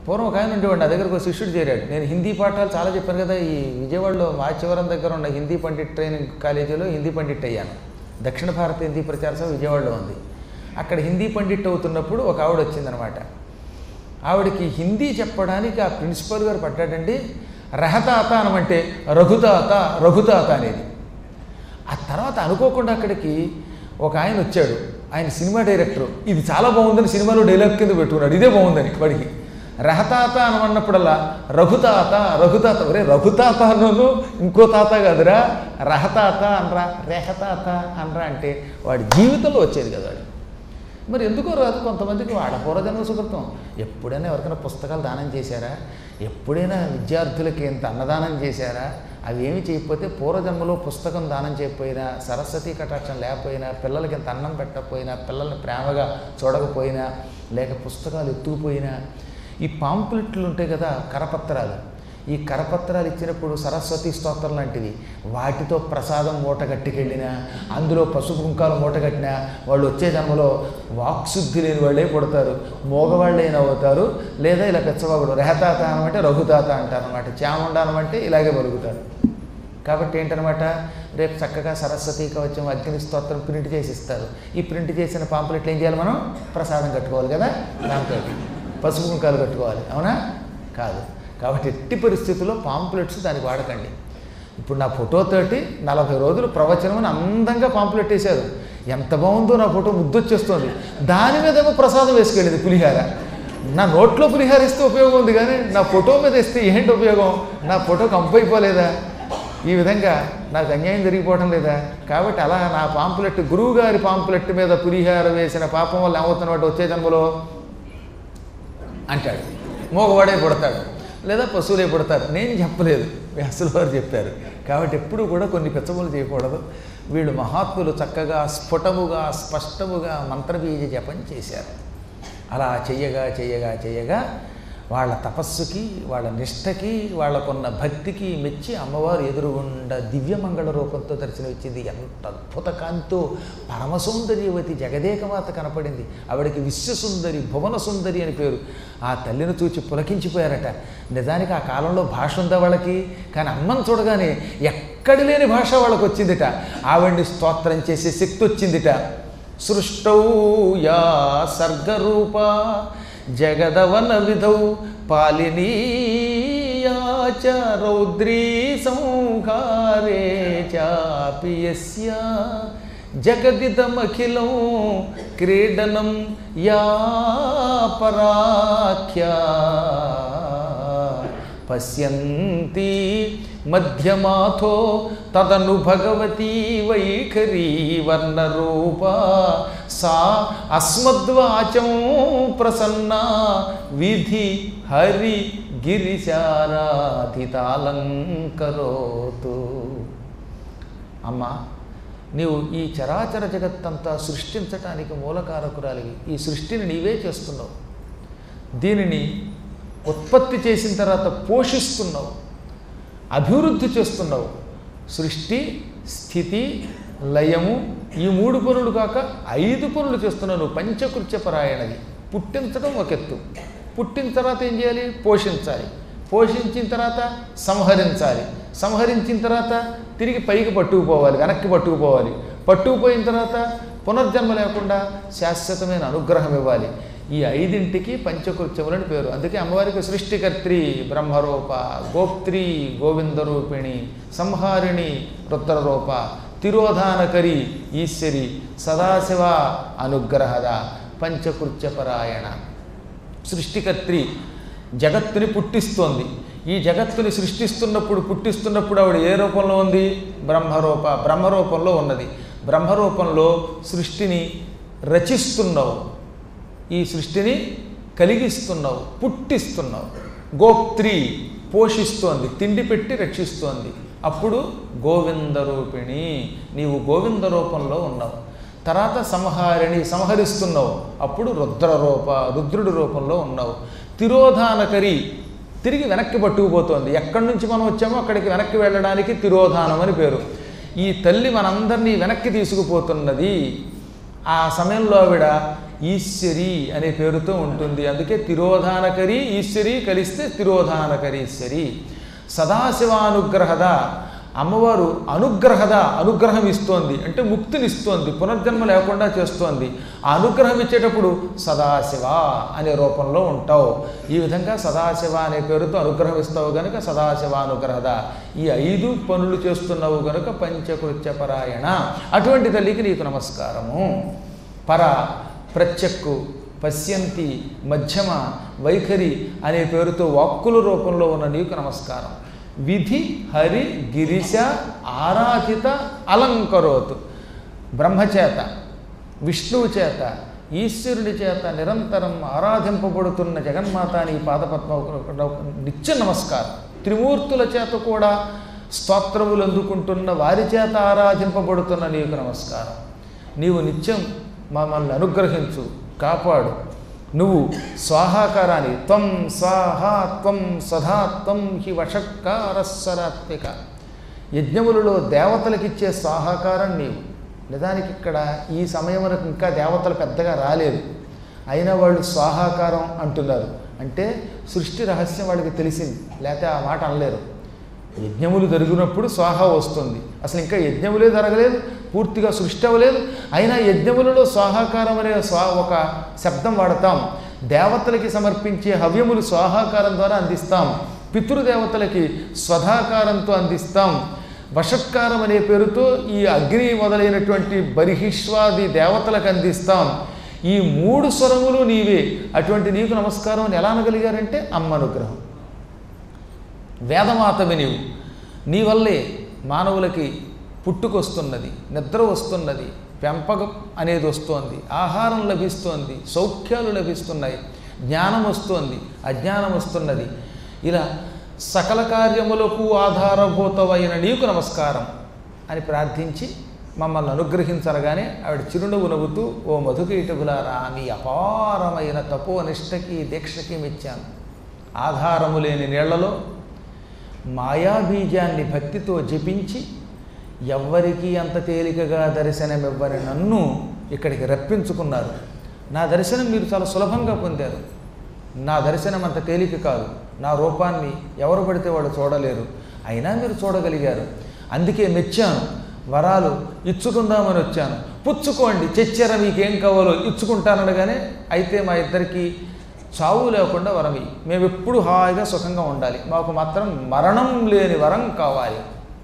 పూర్వం ఒక ఆయన ఉండేవాడు నా దగ్గరకు ఒక శిష్యుడు చేరాడు నేను హిందీ పాఠాలు చాలా చెప్పాను కదా ఈ విజయవాడలో మాచివరం దగ్గర ఉన్న హిందీ పండిట్ ట్రైనింగ్ కాలేజీలో హిందీ పండిట్ అయ్యాను దక్షిణ భారత హిందీ ప్రచార సభ విజయవాడలో ఉంది అక్కడ హిందీ పండిట్ అవుతున్నప్పుడు ఒక ఆవిడ వచ్చిందనమాట ఆవిడకి హిందీ చెప్పడానికి ఆ ప్రిన్సిపల్ గారు పట్టాడండి రహతాత అనమంటే రఘుతాత రఘుతాత అనేది ఆ తర్వాత అనుకోకుండా అక్కడికి ఒక ఆయన వచ్చాడు ఆయన సినిమా డైరెక్టర్ ఇది చాలా బాగుందని సినిమాలో డైలాగ్ కింద పెట్టుకున్నాడు ఇదే బాగుందని వాడికి రహతాత అనమన్నప్పుడల్లా రఘుతాత రఘుతాత ఒరే రఘుతాత అన్నను ఇంకో తాత కాదురా రహతాత అనరా రెహతాత అనరా అంటే వాడి జీవితంలో వచ్చేది కదా వాడు మరి ఎందుకో రాదు కొంతమందికి వాడ పూర్వజన్మ సుకృతం ఎప్పుడైనా ఎవరికైనా పుస్తకాలు దానం చేశారా ఎప్పుడైనా విద్యార్థులకి ఇంత అన్నదానం చేశారా అవి ఏమి చేయకపోతే పూర్వజన్మలో పుస్తకం దానం చేయకపోయినా సరస్వతి కటాక్షం లేకపోయినా పిల్లలకి ఇంత అన్నం పెట్టకపోయినా పిల్లల్ని ప్రేమగా చూడకపోయినా లేక పుస్తకాలు ఎత్తుకుపోయినా ఈ పాంప్లెట్లు ఉంటాయి కదా కరపత్రాలు ఈ కరపత్రాలు ఇచ్చినప్పుడు సరస్వతి స్తోత్రం లాంటివి వాటితో ప్రసాదం మూట కట్టుకెళ్ళినా అందులో పసుపు కుంకాలు మూట కట్టినా వాళ్ళు వచ్చే జన్మలో వాక్శుద్ధి లేని వాళ్ళే పుడతారు మోగవాళ్ళైనా అవుతారు లేదా ఇలా పెచ్చవాగుడు రెహతాత అనమంటే రఘుతాత అంటారు అనమాట చాముండ అనమంటే ఇలాగే పలుకుతారు కాబట్టి ఏంటనమాట రేపు చక్కగా సరస్వతి కవచం అగ్ని స్తోత్రం ప్రింట్ చేసి ఇస్తారు ఈ ప్రింట్ చేసిన పాంపులెట్లు ఏం చేయాలి మనం ప్రసాదం కట్టుకోవాలి కదా దాంతో పసుపు కుంకాలు కట్టుకోవాలి అవునా కాదు కాబట్టి ఎట్టి పరిస్థితుల్లో పాంపులెట్స్ దానికి వాడకండి ఇప్పుడు నా ఫోటోతోటి నలభై రోజులు ప్రవచనం అని అందంగా పాంపులెట్ వేశారు ఎంత బాగుందో నా ఫోటో ముద్దొచ్చేస్తుంది దాని మీదేమో ప్రసాదం వేసుకెళ్ళింది పులిహార నా నోట్లో పులిహార ఇస్తే ఉపయోగం ఉంది కానీ నా ఫోటో మీద ఇస్తే ఏంటి ఉపయోగం నా ఫోటో కంపు అయిపోలేదా ఈ విధంగా నాకు అన్యాయం జరిగిపోవడం లేదా కాబట్టి అలా నా పాంపులెట్ గురువు గారి పాంపులెట్ మీద పులిహార వేసిన పాపం వల్ల ఏమవుతున్నట్టు వచ్చే జన్మలో అంటాడు మోగవాడే పుడతాడు లేదా పశువులే పుడతారు నేను చెప్పలేదు వ్యాసుల వారు చెప్పారు కాబట్టి ఎప్పుడు కూడా కొన్ని పెచ్చములు చేయకూడదు వీళ్ళు మహాత్ములు చక్కగా స్ఫుటముగా స్పష్టముగా మంత్రబీజ జపం చేశారు అలా చెయ్యగా చెయ్యగా చెయ్యగా వాళ్ళ తపస్సుకి వాళ్ళ నిష్టకి వాళ్ళకున్న భక్తికి మెచ్చి అమ్మవారు ఎదురుగుండా దివ్యమంగళ రూపంతో దర్శనమిచ్చింది ఎంత అద్భుత కాంతో పరమసుందరియవతి జగదేకమాత కనపడింది ఆవిడకి విశ్వసుందరి భువన సుందరి అని పేరు ఆ తల్లిని చూచి పులకించిపోయారట నిజానికి ఆ కాలంలో భాష ఉందా వాళ్ళకి కానీ అమ్మని చూడగానే ఎక్కడి లేని భాష వాళ్ళకి వచ్చిందిట ఆవిడ్ని స్తోత్రం చేసే శక్తి వచ్చిందిట సృష్టౌ యా సర్గరూప జగదవన విధౌ పాలినీయా చ రౌద్రీ సంహారే చాపి యస్య జగదిదమఖిలం క్రీడనం యా పరాఖ్యా పశ్యంతి మధ్యమాథో తదను భగవతీ వైఖరీ వర్ణరూప సా అస్మద్వాచం ప్రసన్న విధి హరి గిరిశారాధితాలంకరోతు అమ్మా నీవు ఈ చరాచర జగత్తంతా సృష్టించటానికి మూలకారకురాలివి ఈ సృష్టిని నీవే చేస్తున్నావు దీనిని ఉత్పత్తి చేసిన తర్వాత పోషిస్తున్నావు అభివృద్ధి చేస్తున్నావు సృష్టి స్థితి లయము ఈ మూడు పనులు కాక ఐదు పనులు చేస్తున్నావు నువ్వు పంచకృత్యపరాయణది పుట్టించడం ఒక ఎత్తు పుట్టిన తర్వాత ఏం చేయాలి పోషించాలి పోషించిన తర్వాత సంహరించాలి సంహరించిన తర్వాత తిరిగి పైకి పట్టుకుపోవాలి వెనక్కి పట్టుకుపోవాలి పట్టుకుపోయిన తర్వాత పునర్జన్మ లేకుండా శాశ్వతమైన అనుగ్రహం ఇవ్వాలి ఈ ఐదింటికి పంచకృత్యములని పేరు అందుకే అమ్మవారికి సృష్టికర్త్రి బ్రహ్మరూప గోప్త్రి గోవిందరూపిణి సంహారిణి రుద్రరూప తిరోధానకరి ఈశ్వరి సదాశివ అనుగ్రహద పంచకృత్యపరాయణ సృష్టికర్త్రి జగత్తుని పుట్టిస్తోంది ఈ జగత్తుని సృష్టిస్తున్నప్పుడు పుట్టిస్తున్నప్పుడు ఆవిడ ఏ రూపంలో ఉంది బ్రహ్మరూప బ్రహ్మరూపంలో ఉన్నది బ్రహ్మరూపంలో సృష్టిని రచిస్తున్నావు ఈ సృష్టిని కలిగిస్తున్నావు పుట్టిస్తున్నావు గోప్త్రి పోషిస్తోంది తిండి పెట్టి రక్షిస్తోంది అప్పుడు గోవింద రూపిణి నీవు గోవింద రూపంలో ఉన్నావు తర్వాత సంహారిణి సంహరిస్తున్నావు అప్పుడు రుద్ర రూప రుద్రుడి రూపంలో ఉన్నావు తిరోధానకరి తిరిగి వెనక్కి పట్టుకుపోతోంది ఎక్కడి నుంచి మనం వచ్చామో అక్కడికి వెనక్కి వెళ్ళడానికి తిరోధానం అని పేరు ఈ తల్లి మనందరినీ వెనక్కి తీసుకుపోతున్నది ఆ సమయంలో ఆవిడ ఈశ్వరి అనే పేరుతో ఉంటుంది అందుకే తిరోధానకరి ఈశ్వరి కలిస్తే తిరోధానకరీశ్వరి సదాశివానుగ్రహద అమ్మవారు అనుగ్రహద అనుగ్రహం ఇస్తోంది అంటే ముక్తిని ఇస్తోంది పునర్జన్మ లేకుండా చేస్తోంది ఆ అనుగ్రహం ఇచ్చేటప్పుడు సదాశివ అనే రూపంలో ఉంటావు ఈ విధంగా సదాశివ అనే పేరుతో అనుగ్రహం ఇస్తావు కనుక సదాశివానుగ్రహద ఈ ఐదు పనులు చేస్తున్నావు కనుక పంచకృత్యపరాయణ అటువంటి తల్లికి నీకు నమస్కారము పర ప్రత్యక్కు పశ్యంతి మధ్యమ వైఖరి అనే పేరుతో వాక్కుల రూపంలో ఉన్న నీకు నమస్కారం విధి హరి గిరిశ ఆరాధిత అలంకరోతు బ్రహ్మచేత విష్ణువు చేత ఈశ్వరుడి చేత నిరంతరం ఆరాధింపబడుతున్న జగన్మాత నీ పాదపద్మ నిత్య నమస్కారం త్రిమూర్తుల చేత కూడా స్తోత్రములు అందుకుంటున్న వారి చేత ఆరాధింపబడుతున్న నీకు నమస్కారం నీవు నిత్యం మమ్మల్ని అనుగ్రహించు కాపాడు నువ్వు స్వాహాకారాన్ని త్వం స్వాహా త్వం సదా త్వం హి వషట్కారస్వరాత్మిక యజ్ఞములలో దేవతలకిచ్చే స్వాహాకారం నీవు నిజానికి ఇక్కడ ఈ సమయం వరకు ఇంకా దేవతలు పెద్దగా రాలేదు అయినా వాళ్ళు స్వాహాకారం అంటున్నారు అంటే సృష్టి రహస్యం వాళ్ళకి తెలిసింది లేకపోతే ఆ మాట అనలేరు యజ్ఞములు జరిగినప్పుడు స్వాహ వస్తుంది అసలు ఇంకా యజ్ఞములే జరగలేదు పూర్తిగా సృష్టి అవ్వలేదు అయినా యజ్ఞములలో స్వాహాకారం అనే స్వా ఒక శబ్దం వాడతాం దేవతలకి సమర్పించే హవ్యములు స్వాహాకారం ద్వారా అందిస్తాం పితృదేవతలకి స్వధాకారంతో అందిస్తాం వషత్కారం అనే పేరుతో ఈ అగ్ని మొదలైనటువంటి బరిహిష్వాది దేవతలకు అందిస్తాం ఈ మూడు స్వరములు నీవే అటువంటి నీకు నమస్కారం అని ఎలా అనగలిగారంటే అమ్మ అనుగ్రహం వేదమాతవి నీవు నీ వల్లే మానవులకి పుట్టుకొస్తున్నది నిద్ర వస్తున్నది పెంపకం అనేది వస్తోంది ఆహారం లభిస్తోంది సౌఖ్యాలు లభిస్తున్నాయి జ్ఞానం వస్తోంది అజ్ఞానం వస్తున్నది ఇలా సకల కార్యములకు ఆధారభూతమైన నీకు నమస్కారం అని ప్రార్థించి మమ్మల్ని అనుగ్రహించరగానే ఆవిడ చిరునవ్వు నవ్వుతూ ఓ మధుకైటగులారా మీ అపారమైన తపోనిష్టకి దీక్షకి మెచ్చాను ఆధారము లేని నీళ్లలో మాయాబీజాన్ని భక్తితో జపించి ఎవ్వరికీ అంత తేలికగా దర్శనమివ్వని నన్ను ఇక్కడికి రప్పించుకున్నారు నా దర్శనం మీరు చాలా సులభంగా పొందారు నా దర్శనం అంత తేలిక కాదు నా రూపాన్ని ఎవరు పడితే వాళ్ళు చూడలేరు అయినా మీరు చూడగలిగారు అందుకే మెచ్చాను వరాలు ఇచ్చుకుందామని వచ్చాను పుచ్చుకోండి చెచ్చెర మీకేం కావాలో ఇచ్చుకుంటానడగానే అయితే మా ఇద్దరికి చావు లేకుండా వరమి మేము ఎప్పుడు హాయిగా సుఖంగా ఉండాలి మాకు మాత్రం మరణం లేని వరం కావాలి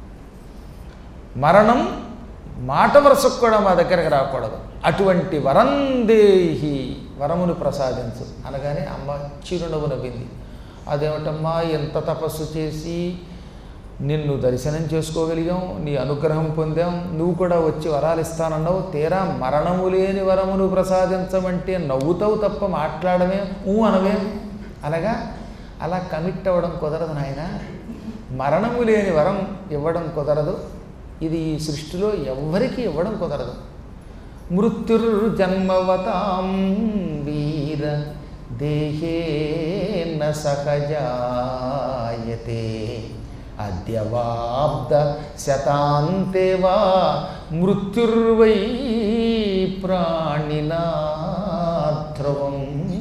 మరణం మాట వరుసకు కూడా మా దగ్గరకు రాకూడదు అటువంటి వరం దేహి వరమును ప్రసాదించు అనగానే అమ్మ చిరునవ్వు నవ్వింది అదేమిటమ్మా ఎంత తపస్సు చేసి నిన్ను దర్శనం చేసుకోగలిగాం నీ అనుగ్రహం పొందాం నువ్వు కూడా వచ్చి వరాలు ఇస్తానన్నావు తీరా మరణము లేని వరమును ప్రసాదించమంటే నవ్వుతావు తప్ప మాట్లాడమే ఊ అనవేం అనగా అలా కమిట్ అవ్వడం కుదరదు నాయన మరణము లేని వరం ఇవ్వడం కుదరదు ఇది ఈ సృష్టిలో ఎవ్వరికీ ఇవ్వడం కుదరదు మృత్యుర్జన్మవతాం వీర దేహేన సహజాయతే అద్యవాబ్ద శతాంతే వా మృత్యుర్వై ప్రాణినా ధ్రువం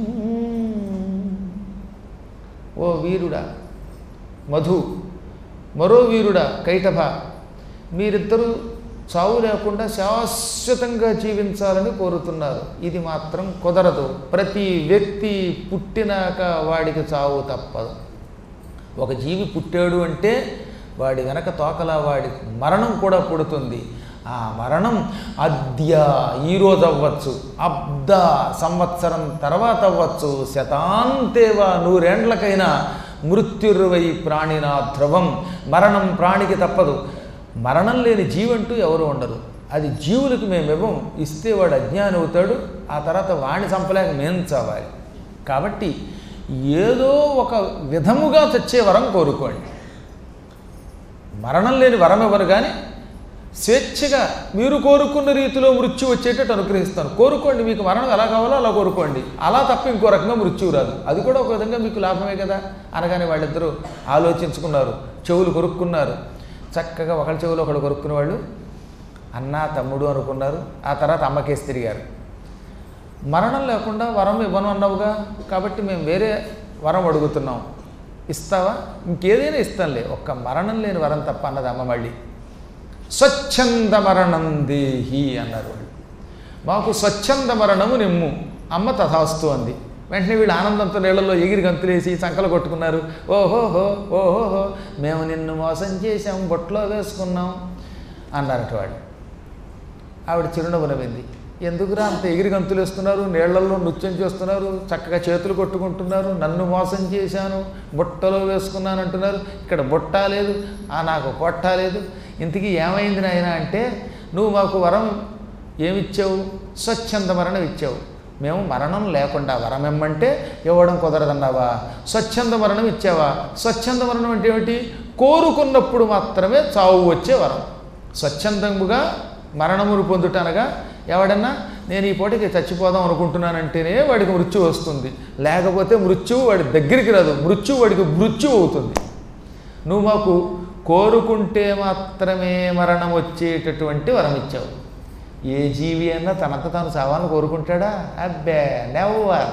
ఓ వీరుడా మధు మరో వీరుడా కైటభ మీరిద్దరూ చావు లేకుండా శాశ్వతంగా జీవించాలని కోరుతున్నారు ఇది మాత్రం కుదరదు ప్రతి వ్యక్తి పుట్టినాక వాడికి చావు తప్పదు ఒక జీవి పుట్టాడు అంటే వాడి వెనక తోకలా వాడి మరణం కూడా పుడుతుంది ఆ మరణం అద్య ఈరోజు అవ్వచ్చు అబ్ద సంవత్సరం తర్వాత అవ్వచ్చు శతాంతేవా నూరేండ్లకైనా మృత్యుర్వై ప్రాణినా ధ్రువం మరణం ప్రాణికి తప్పదు మరణం లేని జీవంటూ ఎవరు ఉండరు అది జీవులకు మేము ఇవ్వం ఇస్తే వాడు అజ్ఞాని అవుతాడు ఆ తర్వాత వాణ్ణి చంపలేక మేము చావాలి కాబట్టి ఏదో ఒక విధముగా తెచ్చే వరం కోరుకోండి మరణం లేని వరం ఎవరు కానీ స్వేచ్ఛగా మీరు కోరుకున్న రీతిలో మృత్యు వచ్చేటట్టు అనుగ్రహిస్తాను కోరుకోండి మీకు మరణం ఎలా కావాలో అలా కోరుకోండి అలా తప్ప ఇంకో రకంగా మృత్యువు రాదు అది కూడా ఒక విధంగా మీకు లాభమే కదా అనగానే వాళ్ళిద్దరూ ఆలోచించుకున్నారు చెవులు కొరుక్కున్నారు చక్కగా ఒకళ్ళ చెవులు ఒకళ్ళు కొరుక్కునే వాళ్ళు అన్న తమ్ముడు అనుకున్నారు ఆ తర్వాత అమ్మకేసి తిరిగారు మరణం లేకుండా వరం ఇవ్వను అన్నావుగా కాబట్టి మేము వేరే వరం అడుగుతున్నాం ఇస్తావా ఇంకేదైనా ఇస్తాంలే ఒక్క మరణం లేని వరం తప్ప అన్నది అమ్మ మళ్ళీ స్వచ్ఛంద మరణం దేహి అన్నారు వాళ్ళు మాకు స్వచ్ఛంద మరణము నిమ్ము అమ్మ తథాస్తు అంది వెంటనే వీళ్ళు ఆనందంతో నీళ్ళలో ఎగిరి గంతులేసి సంకలు కొట్టుకున్నారు ఓహోహో ఓహోహో మేము నిన్ను మోసం చేశాం బొట్లో వేసుకున్నాం అన్నారట వాళ్ళు ఆవిడ చిరునవ్వు నవ్వింది ఎందుకురా అంత ఎగిరి గంతులు వేస్తున్నారు నీళ్లలో నృత్యం చేస్తున్నారు చక్కగా చేతులు కొట్టుకుంటున్నారు నన్ను మోసం చేశాను బుట్టలో వేసుకున్నాను అంటున్నారు ఇక్కడ బుట్ట లేదు ఆ నాకు పొట్ట లేదు ఇంతకీ ఏమైంది నాయన అంటే నువ్వు మాకు వరం ఏమిచ్చావు స్వచ్ఛంద మరణం ఇచ్చావు మేము మరణం లేకుండా వరం ఇమ్మంటే ఇవ్వడం కుదరదన్నావా స్వచ్ఛంద మరణం ఇచ్చావా స్వచ్ఛంద మరణం అంటే ఏమిటి కోరుకున్నప్పుడు మాత్రమే చావు వచ్చే వరం స్వచ్ఛందముగా మరణమును పొందుటనగా ఎవడన్నా నేను ఈ పూటకి చచ్చిపోదాం అనుకుంటున్నానంటేనే వాడికి మృత్యు వస్తుంది లేకపోతే మృత్యువు వాడి దగ్గరికి రాదు మృత్యువు వాడికి మృత్యు అవుతుంది నువ్వు మాకు కోరుకుంటే మాత్రమే మరణం వచ్చేటటువంటి వరం ఇచ్చావు ఏ జీవి అన్నా తనంత తాను చావాలని కోరుకుంటాడా అబ్బే నెవ్వర్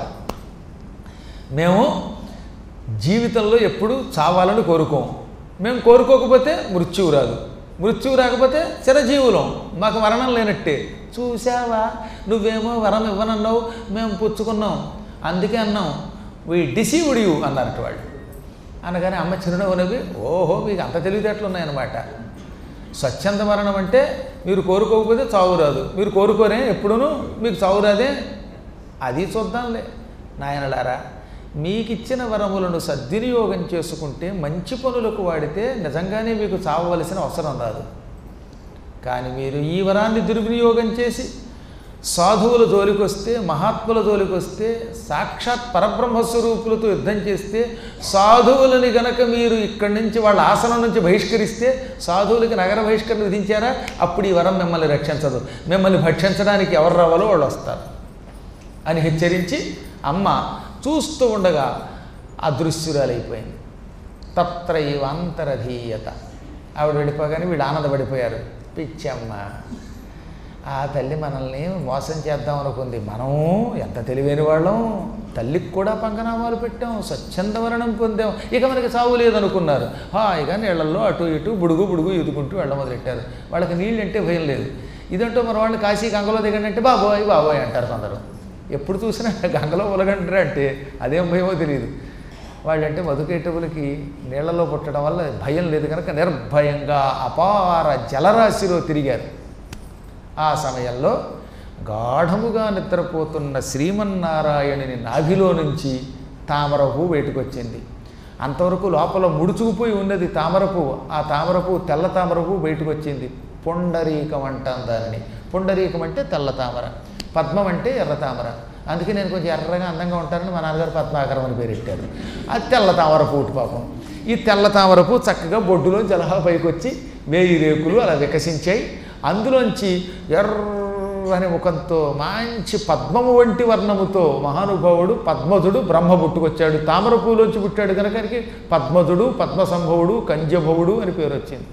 మేము జీవితంలో ఎప్పుడు చావాలని కోరుకోం మేము కోరుకోకపోతే మృత్యువు రాదు మృత్యువు రాకపోతే చిరజీవులం మాకు మరణం లేనట్టే చూసావా నువ్వేమో వరం ఇవ్వనన్నావు మేము పుచ్చుకున్నాం అందుకే అన్నాం వీ డిసీవ్డ్ యూ అన్నారట వాళ్ళు అనగానే అమ్మ చిరునవ్వు నవ్వి ఓహో మీకు అంత తెలివితేటలు ఉన్నాయన్నమాట స్వచ్ఛంద మరణం అంటే మీరు కోరుకోకపోతే చావు రాదు మీరు కోరుకోరే ఎప్పుడూనూ మీకు చావు రాదే అది చూద్దాంలే నాయనలారా మీకిచ్చిన వరములను సద్వినియోగం చేసుకుంటే మంచి పనులకు వాడితే నిజంగానే మీకు చావవలసిన అవసరం రాదు కానీ మీరు ఈ వరాన్ని దుర్వినియోగం చేసి సాధువుల జోలికొస్తే మహాత్ముల జోలికొస్తే సాక్షాత్ పరబ్రహ్మస్వరూపులతో యుద్ధం చేస్తే సాధువులని గనక మీరు ఇక్కడి నుంచి వాళ్ళ ఆసనం నుంచి బహిష్కరిస్తే సాధువులకి నగర బహిష్కరణ విధించారా అప్పుడు ఈ వరం మిమ్మల్ని రక్షించదు మిమ్మల్ని భక్షించడానికి ఎవరు రావాలో వాళ్ళు వస్తారు అని హెచ్చరించి అమ్మ చూస్తూ ఉండగా అదృశ్యురాలైపోయింది తత్ర ఇవంతరధీయత ఆవిడ వెళ్ళిపోగానే వీళ్ళు ఆనందపడిపోయారు పిచ్చమ్మ ఆ తల్లి మనల్ని మోసం చేద్దాం అనుకుంది మనం ఎంత తెలివైన వాళ్ళం తల్లికి కూడా పంగనామాలు పెట్టాం స్వచ్ఛంద మరణం పొందాం ఇక మనకి సావు లేదనుకున్నారు హాయిగా నీళ్ళల్లో అటు ఇటు బుడుగు బుడుగు ఎదుకుంటూ వెళ్ళ మొదలెట్టారు వాళ్ళకి నీళ్ళు అంటే భయం లేదు ఇదంటూ మన వాళ్ళు కాశీ గంగలో దిగండి అంటే బాబోయ్ బాబోయ్ అంటారు కొందరు ఎప్పుడు చూసినా గంగలో ఉలగంటారు అంటే అదేం భయమో తెలియదు వాళ్ళంటే మధుకేటవులకి నీళ్లలో పుట్టడం వల్ల భయం లేదు కనుక నిర్భయంగా అపార జలరాశిలో తిరిగారు ఆ సమయంలో గాఢముగా నిద్రపోతున్న శ్రీమన్నారాయణుని నాభిలో నుంచి తామర పువ్వు బయటకు వచ్చింది అంతవరకు లోపల ముడుచుకుపోయి ఉన్నది తామర పువ్వు ఆ తామర పువ్వు తెల్ల తామర పువ్వు బయటకు వచ్చింది పొండరీకం అంటాం దానిని పొండరీకం అంటే తెల్ల తామర పద్మం అంటే ఎర్ర తామర అందుకే నేను కొంచెం ఎర్రగా అందంగా ఉంటానని మా నాన్నగారు పద్మాకరం అని పేరెట్టారు అది తెల్ల తామర పువ్వు పాపం ఈ తెల్ల తామర పువ్వు చక్కగా బొడ్డులో జలహా పైకి వచ్చి వేయి రేకులు అలా వికసించాయి అందులోంచి ఎర్రని ముఖంతో మంచి పద్మము వంటి వర్ణముతో మహానుభావుడు పద్మజుడు బ్రహ్మ పుట్టుకొచ్చాడు తామర పూలోంచి పుట్టాడు కనుక ఆయనకి పద్మజుడు పద్మసంభవుడు కంజభవుడు అని పేరు వచ్చింది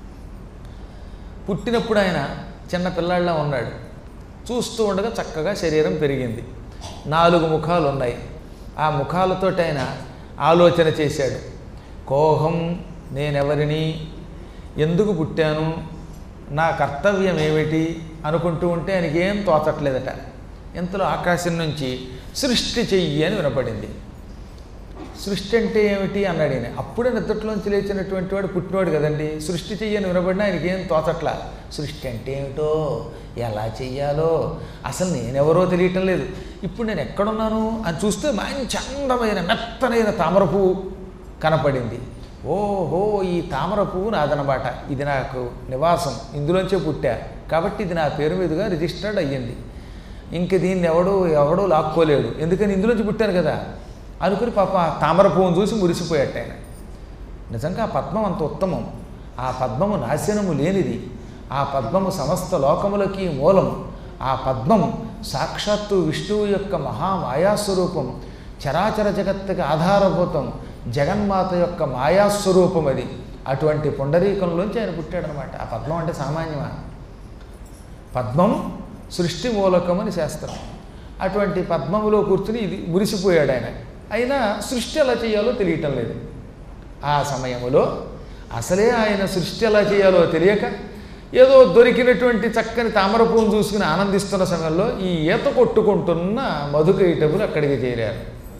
పుట్టినప్పుడు ఆయన చిన్న పిల్లాళ్ళ ఉన్నాడు చూస్తూ ఉండగా చక్కగా శరీరం పెరిగింది నాలుగు ముఖాలు ఉన్నాయి ఆ ముఖాలతోటి ఆయన ఆలోచన చేశాడు కోహం నేనెవరిని ఎందుకు పుట్టాను నా కర్తవ్యం ఏమిటి అనుకుంటూ ఉంటే ఆయనకి ఏం తోచట్లేదట ఇంతలో ఆకాశం నుంచి సృష్టి చెయ్యి అని వినపడింది సృష్టి అంటే ఏమిటి అన్నాడు ఈయన అప్పుడే నిద్రలోంచి లేచినటువంటి వాడు పుట్టినవాడు కదండి సృష్టి చెయ్యని వినబడినా ఆయనకి ఏం తోచట్లా సృష్టి అంటే ఏమిటో ఎలా చెయ్యాలో అసలు నేనెవరో తెలియటం లేదు ఇప్పుడు నేను ఎక్కడున్నాను అని చూస్తే మంచి అందమైన మెత్తనైన తామర పువ్వు కనపడింది ఓహో ఈ తామర పువ్వు నాదనమాట ఇది నాకు నివాసం ఇందులోంచే పుట్టా కాబట్టి ఇది నా పేరు మీదుగా రిజిస్టర్డ్ అయ్యింది ఇంక దీన్ని ఎవడు ఎవడూ లాక్కోలేడు ఎందుకని ఇందులోంచి పుట్టాను కదా అనుకుని పాప ఆ తామర పువ్వును చూసి మురిసిపోయాట ఆయన నిజంగా ఆ పద్మం అంత ఉత్తమం ఆ పద్మము నాశనము లేనిది ఆ పద్మము సమస్త లోకములకి మూలం ఆ పద్మం సాక్షాత్తు విష్ణువు యొక్క మహామాయాస్వరూపం చరాచర జగత్తుకి ఆధారభూతం జగన్మాత యొక్క మాయాస్వరూపం అది అటువంటి పుండరీకంలోంచి ఆయన పుట్టాడనమాట ఆ పద్మం అంటే సామాన్యమా పద్మం సృష్టి మూలకం అని శాస్త్రం అటువంటి పద్మములో కూర్చుని ఇది మురిసిపోయాడు ఆయన అయినా సృష్టి ఎలా చేయాలో తెలియటం లేదు ఆ సమయములో అసలే ఆయన సృష్టి ఎలా చేయాలో తెలియక ఏదో దొరికినటువంటి చక్కని తామర పువ్వును చూసుకుని ఆనందిస్తున్న సమయంలో ఈ ఈత కొట్టుకుంటున్న మధుకైటములు అక్కడికి చేరారు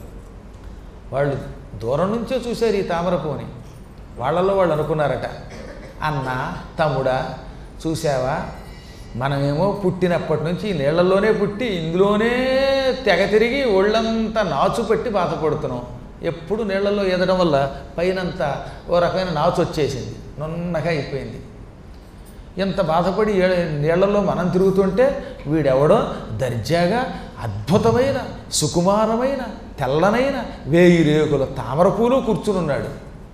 వాళ్ళు దూరం నుంచే చూశారు ఈ తామర పువ్వుని వాళ్ళల్లో వాళ్ళు అనుకున్నారట అన్న తమ్ముడా చూసావా మనమేమో పుట్టినప్పటి నుంచి ఈ నీళ్లలోనే పుట్టి ఇందులోనే తెగ తిరిగి ఒళ్ళంతా నాచు పెట్టి బాధపడుతున్నాం ఎప్పుడు నీళ్లలో ఈదడం వల్ల పైనంతా ఓ రకమైన నాచు వచ్చేసింది నున్నగా అయిపోయింది ఎంత బాధపడి ఏ- నీళ్లలో మనం తిరుగుతుంటే వీడెవడో దర్జాగా అద్భుతమైన సుకుమారమైన తెల్లనైన వేయి రేకుల తామర పూలు కూర్చునున్నాడు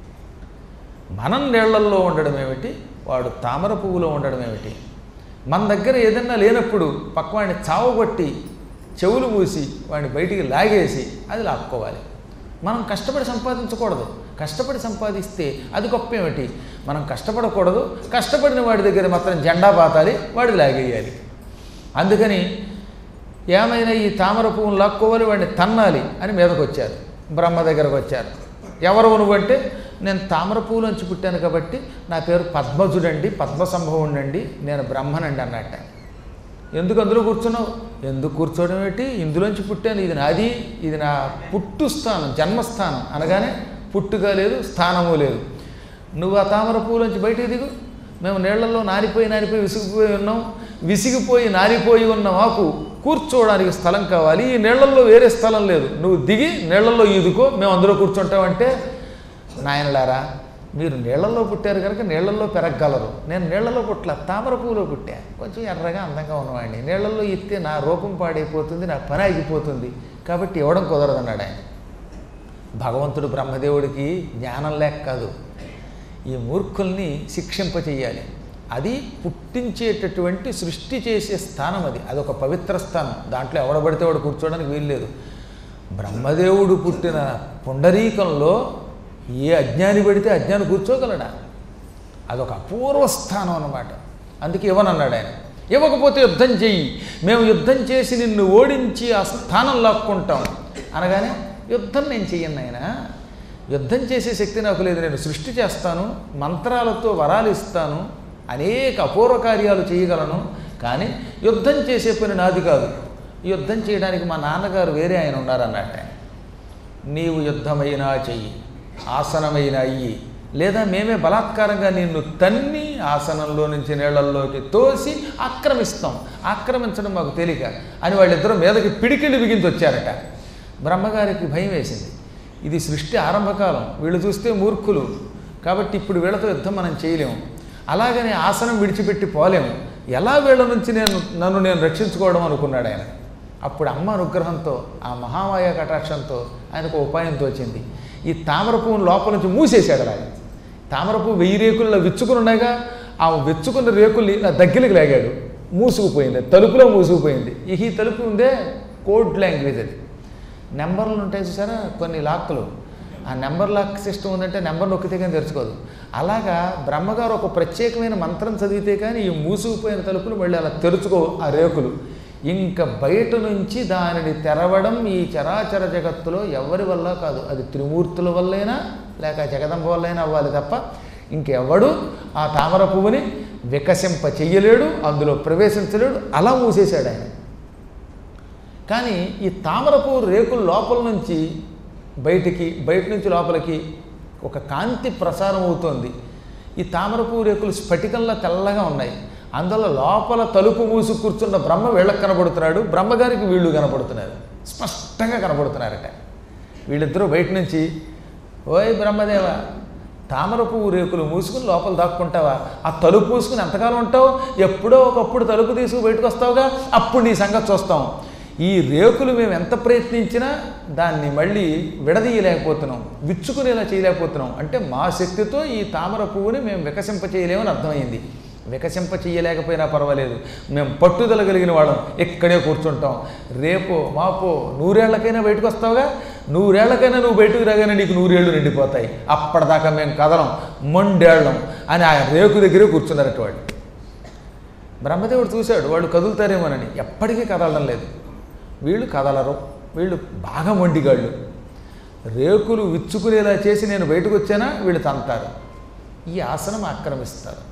మనం నీళ్లల్లో ఉండడం ఏమిటి వాడు తామర పువ్వులో ఉండడం ఏమిటి మన దగ్గర ఏదన్నా లేనప్పుడు పక్కవాడిని చావగొట్టి చెవులు మూసి వాడిని బయటికి లాగేసి అది లాక్కోవాలి మనం కష్టపడి సంపాదించకూడదు కష్టపడి సంపాదిస్తే అది గొప్ప ఏమిటి మనం కష్టపడకూడదు కష్టపడిన వాడి దగ్గర మాత్రం జెండా పాతాలి వాడిని లాగేయాలి అందుకని ఏమైనా ఈ తామర పువ్వును లాక్కోవాలి వాడిని తన్నాలి అని మీదకు వచ్చారు బ్రహ్మ దగ్గరకు వచ్చారు ఎవరు నువ్వంటే నేను తామర పువ్వులోంచి పుట్టాను కాబట్టి నా పేరు పద్మజుడండి పద్మ సంభవుడండి నేను బ్రహ్మనండి అన్నట్ట ఎందుకు అందులో కూర్చున్నావు ఎందుకు కూర్చోవడం ఏంటి ఇందులోంచి పుట్టాను ఇది నాది ఇది నా పుట్టు స్థానం జన్మస్థానం అనగానే పుట్టుక లేదు స్థానము లేదు నువ్వు ఆ తామర పువ్వులోంచి బయటికి దిగు మేము నీళ్లలో నారిపోయి నారిపోయి విసిగిపోయి ఉన్నాం విసిగిపోయి నారిపోయి ఉన్న మాకు కూర్చోవడానికి స్థలం కావాలి ఈ నీళ్లలో వేరే స్థలం లేదు నువ్వు దిగి నీళ్లలో ఈదుకో మేము అందులో కూర్చుంటామంటే నాయనలారా మీరు నీళ్లలో పుట్టారు కనుక నీళ్లలో పెరగగలరు నేను నీళ్లలో పుట్ల తామర పువ్వులో పుట్టా కొంచెం ఎర్రగా అందంగా ఉన్నవాడిని నీళ్లలో ఇస్తే నా రూపం పాడైపోతుంది నా పని ఆగిపోతుంది కాబట్టి ఇవ్వడం కుదరదన్నాడు ఆయన భగవంతుడు బ్రహ్మదేవుడికి జ్ఞానం లేక కాదు ఈ మూర్ఖుల్ని శిక్షింపచేయాలి అది పుట్టించేటటువంటి సృష్టి చేసే స్థానం అది అదొక పవిత్ర స్థానం దాంట్లో ఎవడబడితే వాడు కూర్చోవడానికి వీల్లేదు బ్రహ్మదేవుడు పుట్టిన పుండరీకంలో ఏ అజ్ఞాని పడితే అజ్ఞాని కూర్చోగలడా అదొక అపూర్వ స్థానం అన్నమాట అందుకే ఇవ్వనన్నాడు ఆయన ఇవ్వకపోతే యుద్ధం చెయ్యి మేము యుద్ధం చేసి నిన్ను ఓడించి ఆ స్థానం లాక్కుంటాం అనగానే యుద్ధం నేను చెయ్యను ఆయన యుద్ధం చేసే శక్తి నాకు లేదు నేను సృష్టి చేస్తాను మంత్రాలతో వరాలు ఇస్తాను అనేక అపూర్వ కార్యాలు చేయగలను కానీ యుద్ధం చేసే పని నాది కాదు యుద్ధం చేయడానికి మా నాన్నగారు వేరే ఆయన ఉన్నారన్నట్ట నీవు యుద్ధమైనా చెయ్యి ఆసనమైనా అయ్యి లేదా మేమే బలాత్కారంగా నిన్ను తన్ని ఆసనంలో నుంచి నీళ్లల్లోకి తోసి ఆక్రమిస్తాం ఆక్రమించడం మాకు తేలిక అని వాళ్ళిద్దరూ మీదకి పిడికిళ్ళు బిగించి వచ్చారట బ్రహ్మగారికి భయం వేసింది ఇది సృష్టి ఆరంభకాలం వీళ్ళు చూస్తే మూర్ఖులు కాబట్టి ఇప్పుడు వీళ్ళతో యుద్ధం మనం చేయలేము అలాగనే ఆసనం విడిచిపెట్టి పోలేము ఎలా వీళ్ళ నుంచి నేను నన్ను నేను రక్షించుకోవడం అనుకున్నాడు ఆయన అప్పుడు అమ్మ అనుగ్రహంతో ఆ మహామాయ కటాక్షంతో ఆయనకు ఒక ఉపాయం తోచింది ఈ తామర పువ్వును లోపల నుంచి మూసేశాడు ఆయన తామర పువ్వు వెయ్యి రేకుల్లో విచ్చుకుని ఉండగా ఆ విచ్చుకున్న రేకుల్ని నా దగ్గరికి లాగాడు మూసుకుపోయింది తలుపులో మూసుకుపోయింది ఇక ఈ తలుపు ఉందే కోడ్ లాంగ్వేజ్ అది నెంబర్లు ఉంటాయి చూసారా కొన్ని లాక్లు ఆ నెంబర్ లాక్ సిస్టమ్ ఉందంటే నెంబర్ నొక్కితే కానీ తెరుచుకోదు అలాగా బ్రహ్మగారు ఒక ప్రత్యేకమైన మంత్రం చదివితే కానీ ఈ మూసుకుపోయిన తలుపులు మళ్ళీ అలా తెరుచుకో ఆ రేకులు ఇంకా బయట నుంచి దానిని తెరవడం ఈ చరాచర జగత్తులో ఎవరి వల్ల కాదు అది త్రిమూర్తుల వల్లైనా లేక జగదంబ వల్లైనా అవ్వాలి తప్ప ఇంకెవడు ఆ తామర పువ్వుని వికసింప చెయ్యలేడు అందులో ప్రవేశించలేడు అలా మూసేశాడు ఆయన కానీ ఈ తామర పువ్వు రేకుల లోపల నుంచి బయటికి బయట నుంచి లోపలికి ఒక కాంతి ప్రసారం అవుతోంది ఈ తామర పువ్వు రేకులు స్ఫటికంలా తెల్లగా ఉన్నాయి అందులో లోపల తలుపు మూసి కూర్చున్న బ్రహ్మ వీళ్ళకి కనబడుతున్నాడు బ్రహ్మగారికి వీళ్ళు కనబడుతున్నారు స్పష్టంగా కనబడుతున్నారట వీళ్ళిద్దరూ బయట నుంచి ఓయ్ బ్రహ్మదేవ తామర పువ్వు రేకులు మూసుకుని లోపల దాక్కుంటావా ఆ తలుపు మూసుకుని ఎంతకాలం ఉంటావు ఎప్పుడో ఒకప్పుడు తలుపు తీసుకు బయటకు వస్తావుగా అప్పుడు నీ సంగతి చూస్తాం ఈ రేకులు మేము ఎంత ప్రయత్నించినా దాన్ని మళ్ళీ విడదీయలేకపోతున్నాం విచ్చుకునేలా చేయలేకపోతున్నాం అంటే మా శక్తితో ఈ తామర పువ్వుని మేము వికసింప చేయలేమని అర్థమైంది వికసింప చేయలేకపోయినా పర్వాలేదు మేము పట్టుదల కలిగిన వాళ్ళం ఇక్కడే కూర్చుంటాం రేపో మాపో నూరేళ్లకైనా బయటకు వస్తావుగా నూరేళ్లకైనా నువ్వు బయటకు రాగానే నీకు నూరేళ్ళు నిండిపోతాయి అప్పటిదాకా మేము కదలం మొండేళ్ళం అని ఆ రేకు దగ్గరే కూర్చున్నారట వాళ్ళు బ్రహ్మదేవుడు చూశాడు వాళ్ళు కదులుతారేమోనని ఎప్పటికీ కదలడం లేదు వీళ్ళు కదలరు వీళ్ళు బాగా మొండిగాళ్ళు రేకులు విచ్చుకునేలా చేసి నేను బయటకు వచ్చానా వీళ్ళు తంతారు ఈ ఆసనం ఆక్రమిస్తారు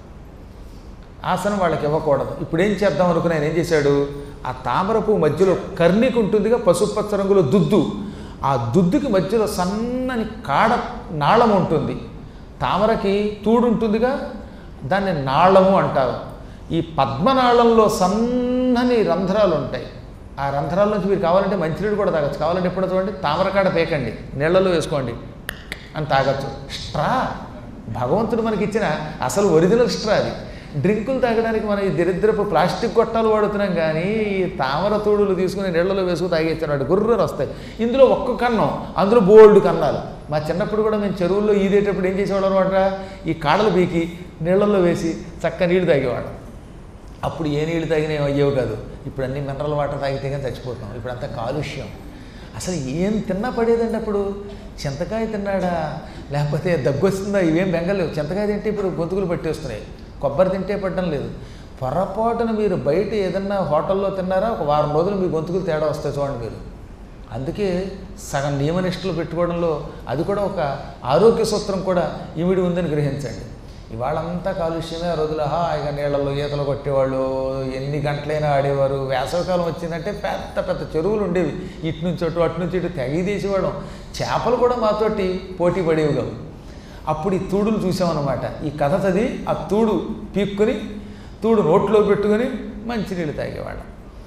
ఆసనం వాళ్ళకి ఇవ్వకూడదు ఇప్పుడు ఏం చేద్దాం అనుకుని ఆయన ఏం చేశాడు ఆ తామరపు మధ్యలో కర్ణిక ఉంటుందిగా పసుపచ్చ రంగులో దుద్దు ఆ దుద్దుకి మధ్యలో సన్నని కాడ నాళం ఉంటుంది తామరకి తూడు ఉంటుందిగా దాన్ని నాళము అంటారు ఈ పద్మనాళంలో సన్నని రంధ్రాలు ఉంటాయి ఆ రంధ్రాల నుంచి మీరు కావాలంటే మంచినీళ్ళు కూడా తాగొచ్చు కావాలంటే ఎప్పుడో చూడండి తామరకాడ పేకండి నీళ్ళలో వేసుకోండి అని తాగొచ్చు స్ట్రా భగవంతుడు మనకి ఇచ్చిన అసలు ఒరిజినల్ స్ట్రా అది డ్రింకులు తాగడానికి మనం ఈ దరిద్రపు ప్లాస్టిక్ గొట్టాలు వాడుతున్నాం కానీ ఈ తామర తోడులు తీసుకుని నీళ్ళలో వేసుకుని తాగేస్తున్నాడు గుర్రని వస్తాయి ఇందులో ఒక్క కన్నం అందులో బోల్డ్ కన్నాలు మా చిన్నప్పుడు కూడా మేము చెరువుల్లో ఈదేటప్పుడు ఏం చేసేవాళ్ళం అనమాట ఈ కాడలు పీకి నీళ్ళల్లో వేసి చక్క నీళ్లు తాగేవాళ్ళం అప్పుడు ఏ నీళ్ళు తాగినా ఏం అయ్యేవి కాదు ఇప్పుడు అన్ని మినరల్ వాటర్ తాగితే కానీ చచ్చిపోతాం ఇప్పుడు అంతా కాలుష్యం అసలు ఏం తిన్నా పడేదండి అప్పుడు చింతకాయ తిన్నాడా లేకపోతే దగ్గు వస్తుందా ఇవేం బెంగలేవు చింతకాయ తింటే ఇప్పుడు గొంతుకులు పట్టేస్తున్నాయి కొబ్బరి తింటే పడడం లేదు పొరపాటున మీరు బయట ఏదన్నా హోటల్లో తిన్నారా ఒక వారం రోజులు మీ గొంతుకులు తేడా వస్తాయి చూడండి మీరు అందుకే సగం నియమనిష్టలు పెట్టుకోవడంలో అది కూడా ఒక ఆరోగ్య సూత్రం కూడా ఇమిడి ఉందని గ్రహించండి ఇవాళంతా కాలుష్యమే ఆ రోజులు హాయిగా నీళ్ళల్లో ఈతలు కొట్టేవాళ్ళు ఎన్ని గంటలైనా ఆడేవారు వేసవికాలం వచ్చిందంటే పెద్ద పెద్ద చెరువులు ఉండేవి ఇటు నుంచి అటు అటు నుంచి ఇటు తెగి తీసేవాళ్ళం చేపలు కూడా మాతోటి పోటీ పడేవి కావు అప్పుడు ఈ తూడులు చూసామన్నమాట ఈ కథ చదివి ఆ తూడు పీక్కుని తూడు నోట్లో పెట్టుకొని మంచినీళ్ళు తాగేవాళ్ళం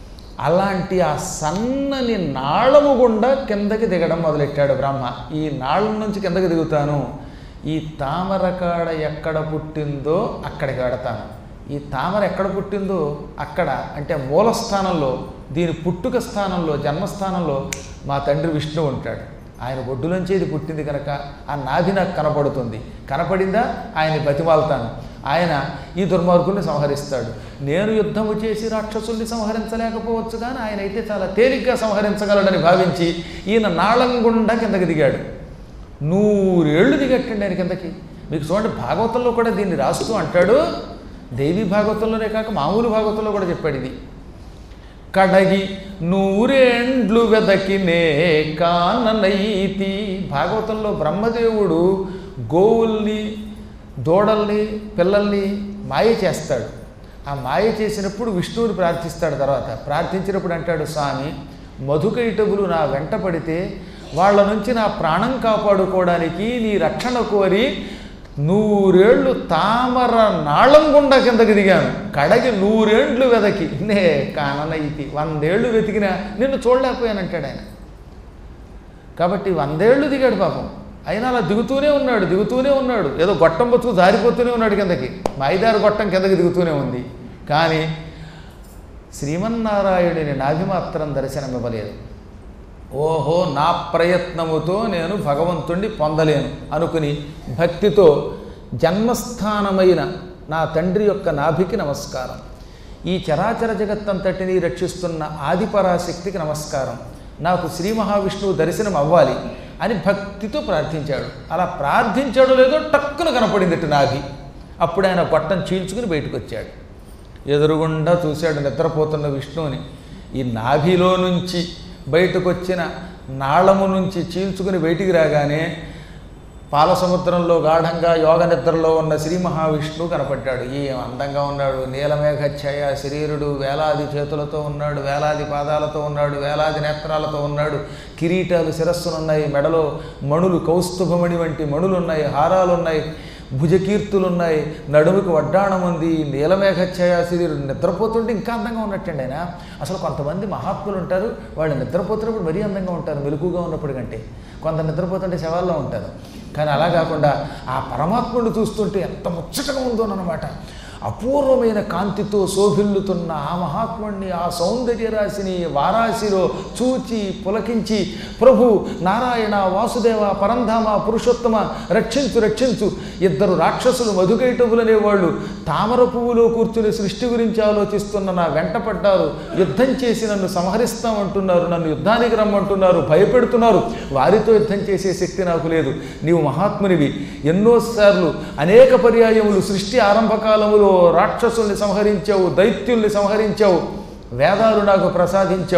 అలాంటి ఆ సన్నని నాళము గుండా కిందకి దిగడం మొదలెట్టాడు బ్రహ్మ ఈ నాళం నుంచి కిందకి దిగుతాను ఈ తామర కాడ ఎక్కడ పుట్టిందో అక్కడికి వెడతాను ఈ తామర ఎక్కడ పుట్టిందో అక్కడ అంటే మూల స్థానంలో దీని పుట్టుక స్థానంలో జన్మస్థానంలో మా తండ్రి విష్ణువు ఉంటాడు ఆయన ఒడ్డులోంచి ఇది పుట్టింది కనుక ఆ నాభి నాకు కనపడుతుంది కనపడిందా ఆయన బతిమాలుతాను ఆయన ఈ దుర్మార్గుల్ని సంహరిస్తాడు నేను యుద్ధము చేసి రాక్షసుల్ని సంహరించలేకపోవచ్చు కానీ ఆయన అయితే చాలా తేలిగ్గా సంహరించగలడని భావించి ఈయన నాళంగుండా కిందకి దిగాడు నూరేళ్లు దిగట్టండి ఆయన కిందకి మీకు చూడండి భాగవతంలో కూడా దీన్ని రాస్తూ అంటాడు దేవి భాగవతంలోనే కాక మామూలు భాగవతంలో కూడా చెప్పాడు ఇది కడగి నూరేండ్లు వెదకినే కాననైతి భాగవతంలో బ్రహ్మదేవుడు గోవుల్ని దూడల్ని పిల్లల్ని మాయ చేస్తాడు ఆ మాయ చేసినప్పుడు విష్ణువుని ప్రార్థిస్తాడు తర్వాత ప్రార్థించినప్పుడు అంటాడు స్వామి మధుకైటగులు నా వెంట పడితే వాళ్ళ నుంచి నా ప్రాణం కాపాడుకోవడానికి నీ రక్షణ కోరి నూరేళ్లు తామర నాళం గుండా కిందకి దిగాను కడగి నూరేండ్లు వెదకి నే కాననైతి వందేళ్ళు వెతికినా నిన్ను చూడలేకపోయానంటాడు ఆయన కాబట్టి వందేళ్ళు దిగాడు పాపం అయినా అలా దిగుతూనే ఉన్నాడు దిగుతూనే ఉన్నాడు ఏదో గొట్టం బతుకు జారిపోతూనే ఉన్నాడు కిందకి మైదారు గొట్టం కిందకి దిగుతూనే ఉంది కానీ శ్రీమన్నారాయణుని నాభి మాత్రం దర్శనమివ్వలేదు ఓహో నా ప్రయత్నముతో నేను భగవంతుణ్ణి పొందలేను అనుకుని భక్తితో జన్మస్థానమైన నా తండ్రి యొక్క నాభికి నమస్కారం ఈ చరాచర జగత్తంతటిని రక్షిస్తున్న ఆదిపరాశక్తికి నమస్కారం నాకు శ్రీ మహావిష్ణువు దర్శనం అవ్వాలి అని భక్తితో ప్రార్థించాడు అలా ప్రార్థించాడో లేదో టక్కున కనపడింది నాభి అప్పుడు ఆయన గొట్టం చీల్చుకుని బయటకు వచ్చాడు ఎదురుగుండా చూశాడు నిద్రపోతున్న విష్ణువుని ఈ నాభిలో నుంచి బయటకు వచ్చిన నాళము నుంచి చీల్చుకుని బయటికి రాగానే పాల సముద్రంలో గాఢంగా యోగ నిద్రలో ఉన్న శ్రీ మహావిష్ణువు కనపడ్డాడు ఈ అందంగా ఉన్నాడు నీలమేఘఛాయ శరీరుడు వేలాది చేతులతో ఉన్నాడు వేలాది పాదాలతో ఉన్నాడు వేలాది నేత్రాలతో ఉన్నాడు కిరీటాలు శిరస్సునున్నాయి మెడలో మణులు కౌస్తుభమణి వంటి మణులు ఉన్నాయి హారాలు ఉన్నాయి భుజకీర్తులు ఉన్నాయి నడుముకి వడ్డాణం ఉంది నీలమేఘఛాయ శరీరుడు నిద్రపోతుంటే ఇంకా అందంగా ఉన్నట్టండి ఆయన అసలు కొంతమంది మహాత్ములు ఉంటారు వాళ్ళు నిద్రపోతున్నప్పుడు మరీ అందంగా ఉంటారు మెలకుగా ఉన్నప్పుడు కంటే కొంత నిద్రపోతుంటే శవాల్లో ఉంటారు కానీ అలా కాకుండా ఆ పరమాత్ముడు చూస్తుంటే ఎంత ముచ్చటగా ఉందోనమాట అపూర్వమైన కాంతితో శోభిల్లుతున్న ఆ మహాత్ముడిని ఆ సౌందర్య రాశిని వారాశిలో చూచి పులకించి ప్రభు నారాయణ వాసుదేవ పరంధామ పురుషోత్తమ రక్షించు రక్షించు ఇద్దరు రాక్షసులు మధుకైటవులనే వాళ్ళు తామర పువ్వులో కూర్చుని సృష్టి గురించి ఆలోచిస్తున్న నా వెంట పడ్డారు యుద్ధం చేసి నన్ను సంహరిస్తామంటున్నారు నన్ను యుద్ధానికి రమ్మంటున్నారు భయపెడుతున్నారు వారితో యుద్ధం చేసే శక్తి నాకు లేదు నీవు మహాత్మునివి ఎన్నోసార్లు అనేక పర్యాయములు సృష్టి ఆరంభకాలములో రాక్షసుల్ని సంహరించావు దైత్యుల్ని సంహరించావు వేదాలు నాకు ప్రసాదించావు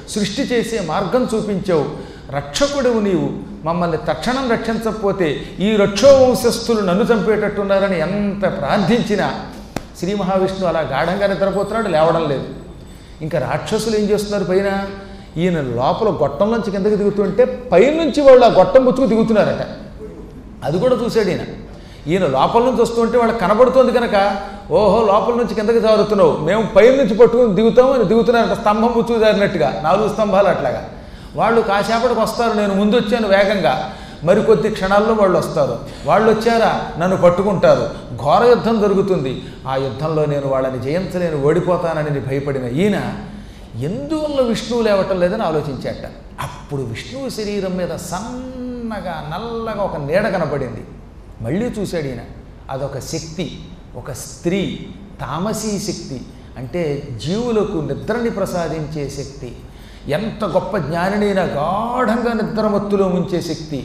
సృష్టి చేసే మార్గం చూపించావు రక్షకుడివు నీవు మమ్మల్ని తక్షణం రక్షించకపోతే ఈ రక్షోవంశస్థులు నన్ను చంపేటట్టున్నారని ఎంత ప్రార్థించినా శ్రీ మహావిష్ణువు అలా గాఢంగా నిద్రపోతున్నాడు లేవడం లేదు ఇంకా రాక్షసులు ఏం చేస్తున్నారు పైన ఈయన లోపల గొట్టంలోంచి కిందకి దిగుతుంటే పైనుంచి వాళ్ళు ఆ గొట్టం ముచ్చుకు దిగుతున్నారట అది కూడా చూశాడు ఈయన ఈయన లోపల నుంచి వస్తుంటే వాళ్ళకి కనబడుతోంది కనుక ఓహో లోపల నుంచి కిందకి జారుతున్నావు మేము పై నుంచి పట్టుకుని దిగుతాం అని దిగుతున్నారంట స్తంభం ముచ్చుకు జారినట్టుగా నాలుగు స్తంభాలు అట్లాగా వాళ్ళు కాసేపటికి వస్తారు నేను ముందు వచ్చాను వేగంగా మరికొద్ది క్షణాల్లో వాళ్ళు వస్తారు వాళ్ళు వచ్చారా నన్ను పట్టుకుంటారు ఘోర యుద్ధం జరుగుతుంది ఆ యుద్ధంలో నేను వాళ్ళని జయించలేను ఓడిపోతానని భయపడిన ఈయన ఎందువల్ల విష్ణువు లేవటం లేదని ఆలోచించాట అప్పుడు విష్ణువు శరీరం మీద సన్నగా నల్లగా ఒక నీడ కనపడింది మళ్ళీ చూశాడు ఈయన అదొక శక్తి ఒక స్త్రీ తామసీ శక్తి అంటే జీవులకు నిద్రని ప్రసాదించే శక్తి ఎంత గొప్ప జ్ఞానినైనా గాఢంగా నిద్రమత్తులో ముంచే శక్తి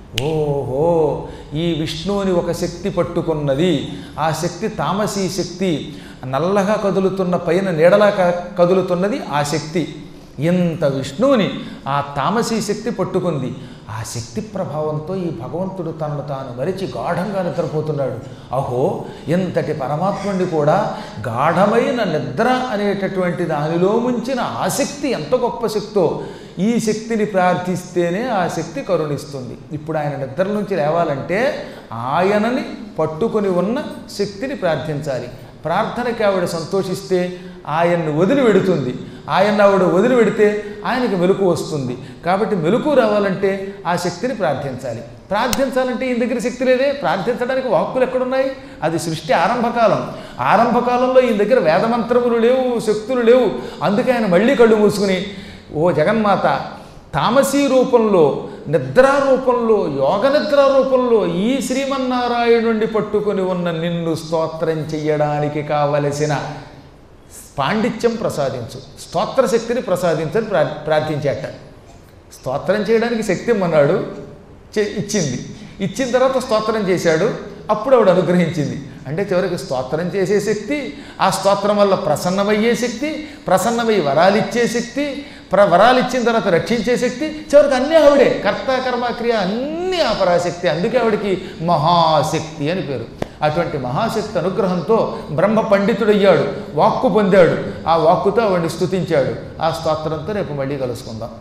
ఓహో ఈ విష్ణువుని ఒక శక్తి పట్టుకున్నది ఆ శక్తి తామసీ శక్తి నల్లగా కదులుతున్న పైన నీడలా క- కదులుతున్నది ఆ శక్తి ఇంత విష్ణువుని ఆ తామసీ శక్తి పట్టుకుంది ఆ శక్తి ప్రభావంతో ఈ భగవంతుడు తనను తాను మరిచి గాఢంగా నిద్రపోతున్నాడు అహో ఇంతటి పరమాత్ముడిని కూడా గాఢమైన నిద్ర అనేటటువంటి దానిలో ముంచిన ఆ శక్తి ఎంత గొప్ప శక్తో ఈ శక్తిని ప్రార్థిస్తేనే ఆ శక్తి కరుణిస్తుంది ఇప్పుడు ఆయన నిద్ర నుంచి లేవాలంటే ఆయనని పట్టుకొని ఉన్న శక్తిని ప్రార్థించాలి ప్రార్థనకి ఆవిడ సంతోషిస్తే ఆయన్ని వదిలి వెడుతుంది ఆయన ఆవిడ వదిలి పెడితే ఆయనకి మెలకు వస్తుంది కాబట్టి మెలకు రావాలంటే ఆ శక్తిని ప్రార్థించాలి ప్రార్థించాలంటే ఈయన దగ్గర శక్తి లేదే ప్రార్థించడానికి వాక్కులు ఎక్కడున్నాయి అది సృష్టి ఆరంభకాలం ఆరంభకాలంలో ఈయన దగ్గర వేదమంత్రములు లేవు శక్తులు లేవు అందుకే ఆయన మళ్ళీ కళ్ళు మూసుకుని ఓ జగన్మాత తామసీ రూపంలో నిద్రా రూపంలో యోగ నిద్రా రూపంలో ఈ శ్రీమన్నారాయణుండి పట్టుకొని ఉన్న నిన్ను స్తోత్రం చెయ్యడానికి కావలసిన పాండిత్యం ప్రసాదించు స్తోత్ర శక్తిని ప్రసాదించని ప్రా ప్రార్థించాట స్తోత్రం చేయడానికి శక్తి ఇమ్మన్నాడు చే ఇచ్చింది ఇచ్చిన తర్వాత స్తోత్రం చేశాడు అప్పుడు ఆవిడ అనుగ్రహించింది అంటే చివరికి స్తోత్రం చేసే శక్తి ఆ స్తోత్రం వల్ల ప్రసన్నమయ్యే శక్తి ప్రసన్నమై వరాలిచ్చే శక్తి ప్ర వరాలు ఇచ్చిన తర్వాత రక్షించే శక్తి చివరికి అన్నీ ఆవిడే కర్త కర్మ క్రియ అన్నీ ఆ పరాశక్తి అందుకే ఆవిడకి మహాశక్తి అని పేరు అటువంటి మహాశక్తి అనుగ్రహంతో బ్రహ్మ పండితుడయ్యాడు వాక్కు పొందాడు ఆ వాక్కుతో ఆవిడని స్తుతించాడు ఆ స్తోత్రంతో రేపు మళ్ళీ కలుసుకుందాం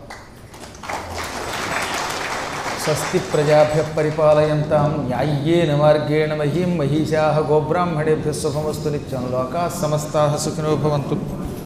స్వస్తి ప్రజాభ్య పరిపాలయంతాం న్యాయ్యేన మార్గేణ మహీం మహిషా గోబ్రాహ్మణేభ్య శుభమస్తు నిత్యం లోకా సమస్తా సుఖినో భవంతు